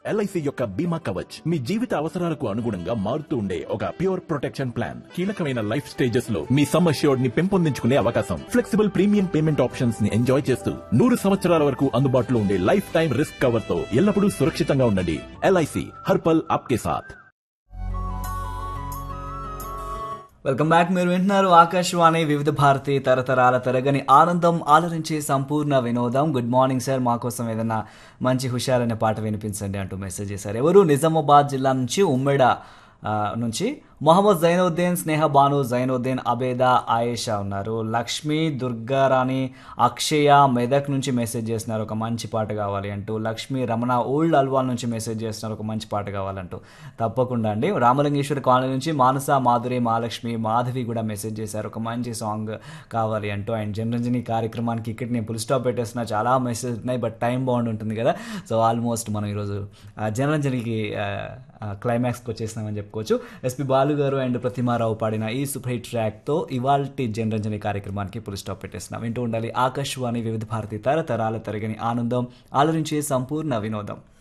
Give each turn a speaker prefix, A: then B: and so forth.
A: LIC యొక్క బీమా కవచ్ మీ జీవిత అవసరాలకు అనుగుణంగా మారుతూ ఉండే ఒక ప్యూర్ ప్రొటెక్షన్ ప్లాన్ కీలకమైన లైఫ్ స్టేజెస్ లో మీ సమ్ అష్యూర్డ్ ని పెంపొందించుకునే అవకాశం ఫ్లెక్సిబుల్ ప్రీమియం పేమెంట్ ఆప్షన్స్ ని ఎంజాయ్ చేస్తూ నూరు సంవత్సరాల వరకు అందుబాటులో ఉండే లైఫ్ టైం రిస్క్ కవర్ తో ఎల్లప్పుడూ సురక్షితంగా ఉండండి ఎల్ఐసి హర్పల్ ఆప్కే సాథ్
B: వెల్కమ్ బ్యాక్ మీరు వింటున్నారు ఆకాశవాణి వివిధ భారతి తరతరాల తరగని ఆనందం ఆలరించే సంపూర్ణ వినోదం గుడ్ మార్నింగ్ సార్ మా కోసం ఏదైనా మంచి హుషారైన పాట వినిపించండి అంటూ మెసేజ్ చేశారు ఎవరు నిజామాబాద్ జిల్లా నుంచి ఉమ్మెడ ఆ, నుంచి మొహమ్మద్ జైనుద్దీన్ స్నేహ బాను జైనుద్దీన్ అబేదా ఆయేషా ఉన్నారు లక్ష్మి దుర్గారాణి అక్షయ మెదక్ నుంచి మెసేజ్ చేస్తున్నారు ఒక మంచి పాట కావాలి అంటూ లక్ష్మి రమణ ఓల్డ్ అల్వాల్ నుంచి మెసేజ్ చేస్తున్నారు ఒక మంచి పాట కావాలంటూ తప్పకుండా అండి రామలింగేశ్వర కాలనీ నుంచి మానస మాధురి మహాలక్ష్మి మాధవి కూడా మెసేజ్ చేశారు ఒక మంచి సాంగ్ కావాలి అంటూ అండ్ జనరంజని కార్యక్రమానికి ఇక్కడ నేను ఫుల్ స్టాప్ పెట్టేస్తున్నా చాలా మెసేజ్ ఉన్నాయి బట్ టైం బాగుండి ఉంటుంది కదా సో ఆల్మోస్ట్ మనం ఈరోజు ఆ, జనరంజనికి క్లైమాక్స్కి వచ్చేసినామని చెప్పుకోవచ్చు ఎస్పి బాలు గారు అండ్ ప్రతిమారావు పాడిన ఈ సూపర్ హిట్ ట్రాక్తో ఇవాల్టి జనరంజని కార్యక్రమానికి ఫుల్ స్టాప్ పెట్టేస్తున్నాం వింటూ ఉండాలి ఆకాశవాణి వివిధ భారతి తరతరాల తరగని ఆనందం ఆలరించే సంపూర్ణ వినోదం